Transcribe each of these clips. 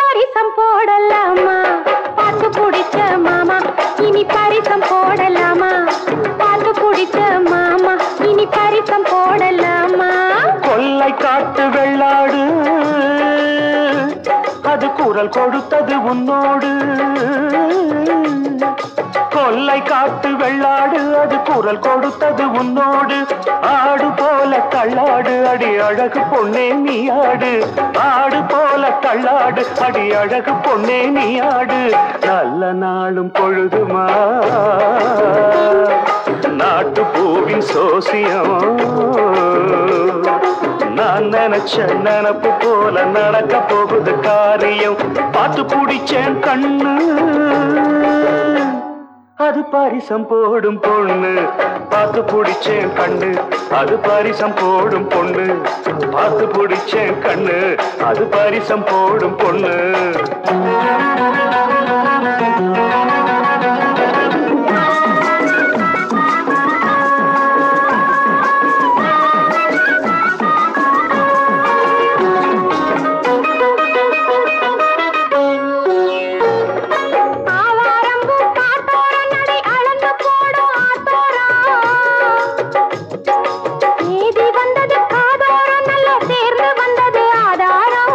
பரிசம் போடலாமா பாத்து பிடிச்ச மாமா இனி பரிசம் போடலாமா பாத்து பிடிச்ச மாமா இனி பரிசம் போடலாமா கொல்லை காட்டு வெள்ளாடு அது குரல் கொடுத்தது உன்னோடு கொல்லை காட்டு வெள்ளாடு அது குரல் கொடுத்தது உன்னோடு ஆடு போல தள்ளாடு அடி அழகு பொன்னே நீ ஆடு ஆடு போல தள்ளாடு அடி அழகு பொன்னே நீ ஆடு நல்ல நாளும் பொழுதுமா நாட்டு பூவின் சோசியம் நான் நினைச்ச நினப்பு போல நடக்க போகுது காரியம் பார்த்து பிடிச்சேன் கண்ணு அது பரிசம் போடும் பொண்ணு பார்த்து பிடிச்சேன் கண்ணு அது பரிசம் போடும் பொண்ணு பார்த்து பிடிச்சேன் கண்ணு அது பரிசம் போடும் பொண்ணு ஆவாரம்பூ காத்தோரம் நடை அளந்து போடும் ஆத்தோரம். தேதி வந்தது காதோரம் நல்ல சேர்ந்து வந்தது ஆதாரம்.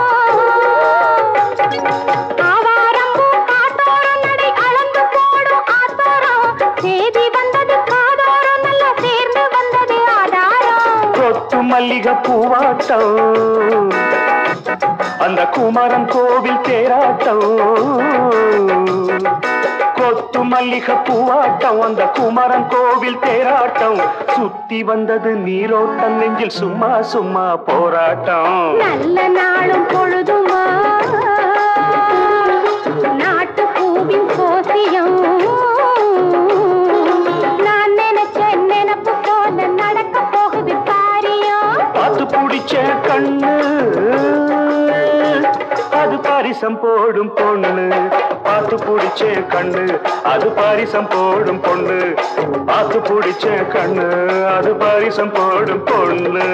ஆவாரம்பூ காத்தோரம் நடை அளந்து போடும் ஆத்தோரம். தேதி வந்தது காதோரம் நல்ல சேர்ந்து வந்தது ஆதாரம். கொத்து மல்லிகை பூவாட்டம் அந்த குமரன் கோவில் தேராட்டம் கொத்து மல்லிகை பூவாட்டம் அந்த குமரன் கோவில் தேராட்டம் சுத்தி வந்தது நீரோட்டம் நெஞ்சில் சும்மா சும்மா போராட்டம் நல்ல நாளும் பொழுதுமா நாட்டு பூவின் சோசியம் நான் நினைச்ச நினப்பு போல நடக்க போகுது காரியம் பார்த்து பிடிச்ச கண்ணு அது பரிசம் போடும் பொண்ணு பார்த்து பிடிச்ச கண்ணு அது பரிசம் போடும் பொண்ணு பார்த்து பிடிச்ச கண்ணு அது பரிசம் போடும் பொண்ணு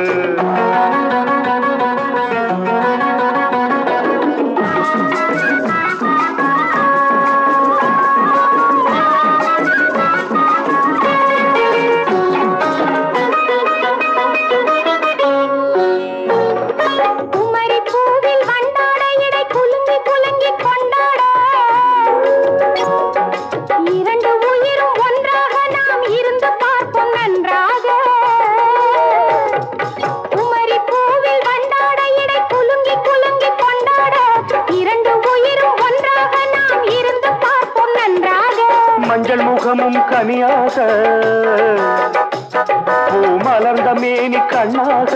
குமரி பூவில் வண்டாட இடை குலுங்கி குலுங்கி கொண்டாட இரண்டு உயிரும் ஒன்றாக நாம் இருந்து பார்ப்போம் நன்றாக குமரி பூவில் வண்டாட இடை குலுங்கி குலுங்கி கொண்டாட இரண்டு உயிரும் ஒன்றாக நாம் இருந்து பார்ப்போம் நன்றாக மஞ்சள் முகமும் கனியாக பூ மலர்ந்த மேனி கண்ணாக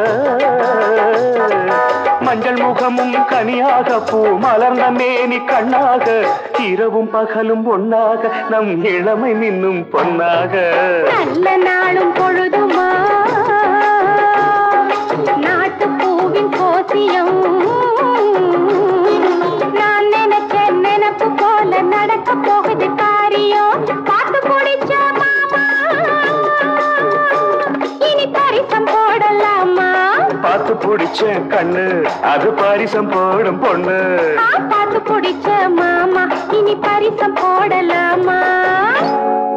மஞ்சள் முகமும் கனியாக பூ மலர்ந்த மேனி கண்ணாக இரவும் பகலும் ஒன்னாக நம் இளமை நின்னும் பொன்னாக நல்ல நாளும் பொழுதுமா நாட்டு பூவின் கோசியம் நான் நினைச்ச நினப்பு போல நடக்க போகுது காரியம் பார்த்து பிடிச்ச மாமா இனி பரிசம் போடலாமா பார்த்து பிடிச்ச கண்ணு அது பரிசம் போடும் பொண்ணு ஆ, பார்த்து பிடிச்ச மாமா இனி பரிசம் போடலாமா